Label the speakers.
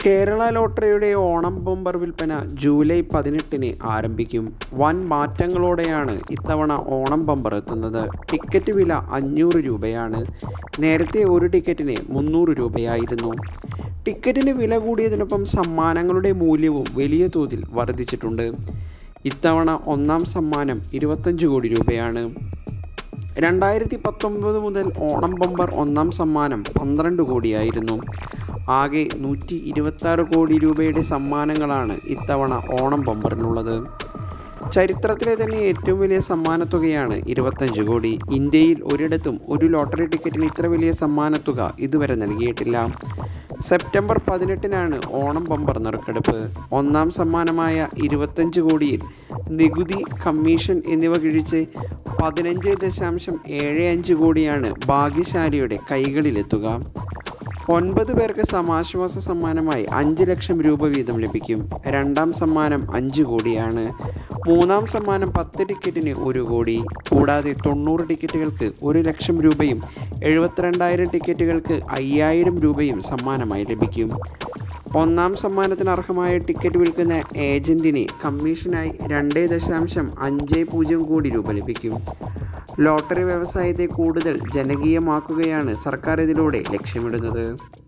Speaker 1: കേരള ലോട്ടറിയുടെ ഓണം ബമ്പർ വിൽപ്പന ജൂലൈ പതിനെട്ടിന് ആരംഭിക്കും വൻ മാറ്റങ്ങളോടെയാണ് ഇത്തവണ ഓണം ബമ്പർ എത്തുന്നത് ടിക്കറ്റ് വില അഞ്ഞൂറ് രൂപയാണ് നേരത്തെ ഒരു ടിക്കറ്റിന് മുന്നൂറ് രൂപയായിരുന്നു ടിക്കറ്റിന് വില കൂടിയതിനൊപ്പം സമ്മാനങ്ങളുടെ മൂല്യവും വലിയ തോതിൽ വർദ്ധിച്ചിട്ടുണ്ട് ഇത്തവണ ഒന്നാം സമ്മാനം ഇരുപത്തഞ്ച് കോടി രൂപയാണ് രണ്ടായിരത്തി പത്തൊമ്പത് മുതൽ ഓണം ബമ്പർ ഒന്നാം സമ്മാനം പന്ത്രണ്ട് കോടിയായിരുന്നു ആകെ നൂറ്റി ഇരുപത്താറ് കോടി രൂപയുടെ സമ്മാനങ്ങളാണ് ഇത്തവണ ഓണം ബമ്പറിനുള്ളത് ചരിത്രത്തിലെ തന്നെ ഏറ്റവും വലിയ സമ്മാനത്തുകയാണ് ഇരുപത്തഞ്ച് കോടി ഇന്ത്യയിൽ ഒരിടത്തും ഒരു ലോട്ടറി ടിക്കറ്റിന് ഇത്ര വലിയ സമ്മാനത്തുക ഇതുവരെ നൽകിയിട്ടില്ല സെപ്റ്റംബർ പതിനെട്ടിനാണ് ഓണം ബമ്പർ നറുക്കെടുപ്പ് ഒന്നാം സമ്മാനമായ ഇരുപത്തഞ്ച് കോടിയിൽ നികുതി കമ്മീഷൻ എന്നിവ കിഴിച്ച് പതിനഞ്ച് ദശാംശം ഏഴ് അഞ്ച് കോടിയാണ് ഭാഗ്യശാലിയുടെ കൈകളിലെത്തുക ഒൻപത് പേർക്ക് സമാശ്വാസ സമ്മാനമായി അഞ്ച് ലക്ഷം രൂപ വീതം ലഭിക്കും രണ്ടാം സമ്മാനം അഞ്ച് കോടിയാണ് മൂന്നാം സമ്മാനം പത്ത് ടിക്കറ്റിന് ഒരു കോടി കൂടാതെ തൊണ്ണൂറ് ടിക്കറ്റുകൾക്ക് ഒരു ലക്ഷം രൂപയും എഴുപത്തിരണ്ടായിരം ടിക്കറ്റുകൾക്ക് അയ്യായിരം രൂപയും സമ്മാനമായി ലഭിക്കും ഒന്നാം സമ്മാനത്തിന് അർഹമായ ടിക്കറ്റ് വിൽക്കുന്ന ഏജൻറ്റിന് കമ്മീഷനായി രണ്ട് ദശാംശം അഞ്ച് പൂജ്യം കോടി രൂപ ലഭിക്കും ലോട്ടറി വ്യവസായത്തെ കൂടുതൽ ജനകീയമാക്കുകയാണ് സർക്കാർ ഇതിലൂടെ ലക്ഷ്യമിടുന്നത്